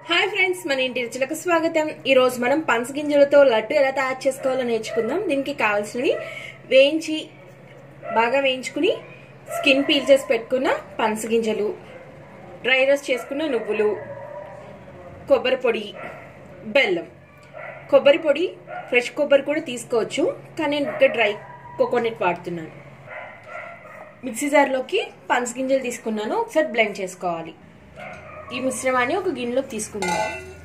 hi friends మన ఇంటి రుచులకు స్వాగతం ఈ రోజు మనం పనసగింజలతో లడ్డు ఎలా తయారు చేసుకోవాలో నేర్చుకుందాం దీనికి కావాల్సినవి వేయించి బాగా వేయించుకుని స్కిన్ పీల్ చేసి పెట్టుకున్న పనసగింజలు డ్రై రోస్ట్ చేసుకున్న నువ్వులు కొబ్బరి పొడి బెల్లం కొబ్బరి పొడి ఫ్రెష్ కొబ్బరి కూడా తీసుకోవచ్చు కానీ నేను ఇంకా డ్రై కోకోనట్ వాడుతున్నాను మిక్సీ జార్లోకి పనసగింజలు తీసుకున్నాను ఒకసారి బ్లెండ్ చేసుకోవాలి ఈ మిశ్రమాన్ని ఒక గిన్నెలోకి తీసుకుందాం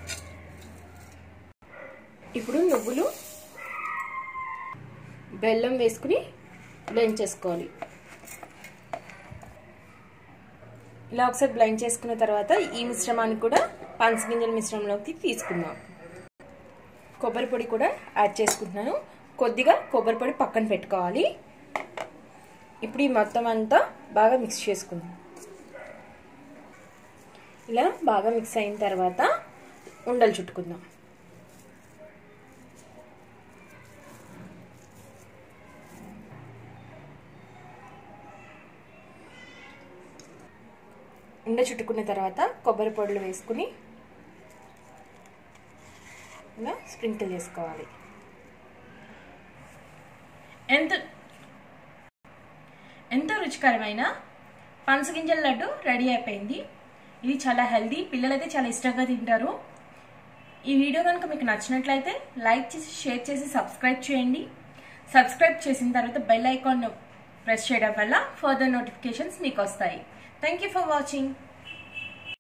ఇప్పుడు నువ్వులు బెల్లం వేసుకుని బ్లెండ్ చేసుకోవాలి ఇలా ఒకసారి బ్లెండ్ చేసుకున్న తర్వాత ఈ మిశ్రమాన్ని కూడా పంచగింజల మిశ్రమంలోకి తీసుకుందాం కొబ్బరి పొడి కూడా యాడ్ చేసుకుంటున్నాను కొద్దిగా కొబ్బరి పొడి పక్కన పెట్టుకోవాలి ఇప్పుడు ఈ మొత్తం అంతా బాగా మిక్స్ చేసుకుందాం ఇలా బాగా మిక్స్ అయిన తర్వాత ఉండలు చుట్టుకుందాం ఉండ చుట్టుకున్న తర్వాత కొబ్బరి పొడులు వేసుకుని ఇలా స్ప్రింకిల్ చేసుకోవాలి ఎంత ఎంతో రుచికరమైన పనసగింజల లడ్డు రెడీ అయిపోయింది ఇది చాలా హెల్దీ పిల్లలైతే చాలా ఇష్టంగా తింటారు ఈ వీడియో కనుక మీకు నచ్చినట్లయితే లైక్ చేసి షేర్ చేసి సబ్స్క్రైబ్ చేయండి సబ్స్క్రైబ్ చేసిన తర్వాత బెల్ ఐకాన్ ప్రెస్ చేయడం వల్ల ఫర్దర్ నోటిఫికేషన్స్ మీకు వస్తాయి థ్యాంక్ ఫర్ వాచింగ్